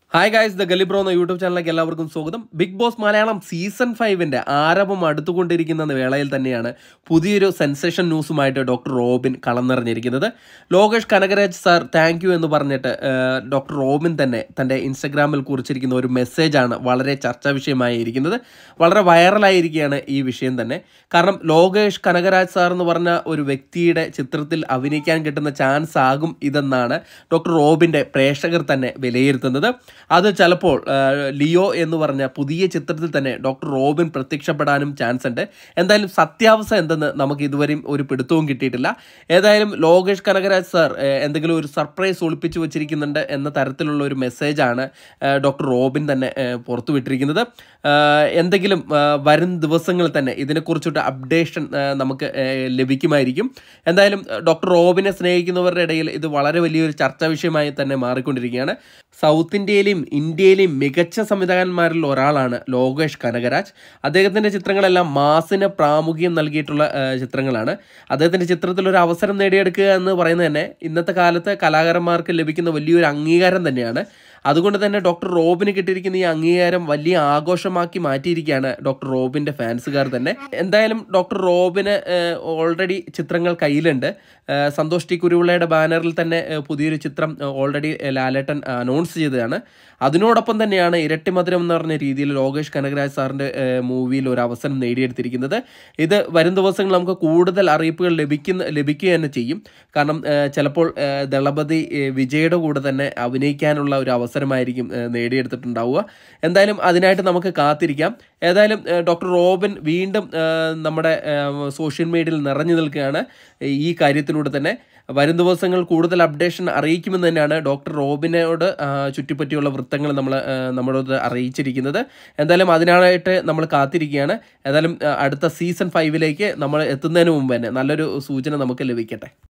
hi guys the ഗലിബ്രോ എന്ന YouTube ചാനലിലേക്ക് എല്ലാവർക്കും സ്വാഗതം ബിഗ് ബോസ് മലയാളം സീസൺ ഫൈവിന്റെ ആരവം അടുത്തുകൊണ്ടിരിക്കുന്ന വേളയിൽ തന്നെയാണ് പുതിയൊരു സെൻസേഷൻ ന്യൂസുമായിട്ട് ഡോക്ടർ റോബിൻ കളം നിറഞ്ഞിരിക്കുന്നത് Lokesh Kanagaraj sir thank you എന്ന് പറഞ്ഞിട്ട് ഏഹ്, ഡോക്ടർ റോബിൻ തന്നെ തൻ്റെ ഇൻസ്റ്റഗ്രാമിൽ കുറിച്ചിരിക്കുന്ന ഒരു മെസ്സേജാണ് വളരെ ചർച്ചാ വിഷയമായി ഇരിക്കുന്നത് വളരെ വൈറലായിരിക്കുകയാണ് ഈ വിഷയം തന്നെ കാരണം ലോകേഷ് കനകരാജ് സാർ എന്ന് പറഞ്ഞ ഒരു വ്യക്തിയുടെ ചിത്രത്തിൽ അഭിനയിക്കാൻ കിട്ടുന്ന ചാൻസ് ആകും ഇതെന്നാണ് ഡോക്ടർ റോബിൻ്റെ പ്രേക്ഷകർ തന്നെ വിലയിരുത്തുന്നത് അത് ചിലപ്പോൾ ആ, ലിയോ എന്ന് പറഞ്ഞ പുതിയ ചിത്രത്തിൽ തന്നെ ഡോക്ടർ റോബിൻ പ്രത്യക്ഷപ്പെടാനും ചാൻസ് ഉണ്ട് എന്തായാലും സത്യാവസ്ഥ എന്തെന്ന് നമുക്ക് ഇതുവരെയും ഒരു പിടുത്തവും കിട്ടിയിട്ടില്ല ഏതായാലും ലോകേഷ് കനകരാജ് സാർ ആ, എന്തെങ്കിലും ഒരു സർപ്രൈസ് ഒളിപ്പിച്ചു വെച്ചിരിക്കുന്നുണ്ട് എന്ന തരത്തിലുള്ള ഒരു മെസ്സേജാണ് ഡോക്ടർ റോബിൻ തന്നെ ആ, പുറത്തുവിട്ടിരിക്കുന്നത് ആ, എന്തെങ്കിലും ആ, വരും ദിവസങ്ങളിൽ തന്നെ ഇതിനെക്കുറിച്ചിട്ട് അപ്ഡേഷൻ ആ, നമുക്ക് ആ, ലഭിക്കുമായിരിക്കും എന്തായാലും ഡോക്ടർ റോബിനെ സ്നേഹിക്കുന്നവരുടെ ഇടയിൽ ഇത് വളരെ വലിയൊരു ചർച്ചാ വിഷയമായി തന്നെ മാറിക്കൊണ്ടിരിക്കുകയാണ് സൗത്ത് ഇന്ത്യയിലെയും ഇന്ത്യയിലെയും മികച്ച സംവിധായകന്മാരിൽ ഒരാളാണ് ലോകേഷ് കനകരാജ് അദ്ദേഹത്തിൻ്റെ ചിത്രങ്ങളെല്ലാം മാസിന് പ്രാമുഖ്യം നൽകിയിട്ടുള്ള ആ, ചിത്രങ്ങളാണ് അദ്ദേഹത്തിൻ്റെ ചിത്രത്തിൽ ഒരു അവസരം നേടിയെടുക്കുക എന്ന് പറയുന്നത് തന്നെ ഇന്നത്തെ കാലത്ത് കലാകാരന്മാർക്ക് ലഭിക്കുന്ന വലിയൊരു അംഗീകാരം തന്നെയാണ് അതുകൊണ്ട് തന്നെ ഡോക്ടർ റോബിന് കിട്ടിയിരിക്കുന്ന ഈ അംഗീകാരം വലിയ ആഘോഷമാക്കി മാറ്റിയിരിക്കുകയാണ് ഡോക്ടർ റോബിൻ്റെ ഫാൻസുകാർ തന്നെ എന്തായാലും ഡോക്ടർ റോബിന് ഓൾറെഡി ചിത്രങ്ങൾ കയ്യിലുണ്ട് ഏഹ് സന്തോഷ് ടി കുരുവിളയുടെ ബാനറിൽ തന്നെ ഏഹ് പുതിയൊരു ചിത്രം ഓൾറെഡി ലാലേട്ടൻ അനൗൺസ് ചെയ്തതാണ് അതിനോടൊപ്പം തന്നെയാണ് ഇരട്ടി മധുരം എന്ന് പറഞ്ഞ രീതിയിൽ ലോകേഷ് കനകരാജ് സാറിൻ്റെ മൂവിയിൽ ഒരു അവസരം നേടിയെടുത്തിരിക്കുന്നത് ഇത് വരും ദിവസങ്ങളിൽ നമുക്ക് കൂടുതൽ അറിയിപ്പുകൾ ലഭിക്കുന്ന ലഭിക്കുക തന്നെ ചെയ്യും കാരണം ഏഹ് ചിലപ്പോൾ ഏഹ് ദളപതി ഏഹ് വിജയുടെ കൂടെ തന്നെ അഭിനയിക്കാനുള്ള ഒരു അവസരമായിരിക്കും ഏഹ് നേടിയെടുത്തിട്ടുണ്ടാവുക എന്തായാലും അതിനായിട്ട് നമുക്ക് കാത്തിരിക്കാം ഏതായാലും ഏഹ് ഡോക്ടർ റോബിൻ വീണ്ടും ഏഹ് നമ്മുടെ ഏഹ് സോഷ്യൽ മീഡിയയിൽ നിറഞ്ഞു നിൽക്കുകയാണ് ഈ കാര്യത്തിലൂടെ തന്നെ വരും ദിവസങ്ങൾ കൂടുതൽ അപ്ഡേഷൻ അറിയിക്കുമെന്ന് തന്നെയാണ് ഡോക്ടർ റോബിനോട് ആ, ചുറ്റിപ്പറ്റിയുള്ള വൃത്തങ്ങൾ നമ്മൾ ആ, നമ്മളോട് അറിയിച്ചിരിക്കുന്നത് എന്തായാലും അതിനായിട്ട് നമ്മൾ കാത്തിരിക്കുകയാണ് ഏതായാലും ആ, അടുത്ത സീസൺ ഫൈവിലേക്ക് നമ്മൾ എത്തുന്നതിന് മുമ്പ് തന്നെ നല്ലൊരു സൂചന നമുക്ക് ലഭിക്കട്ടെ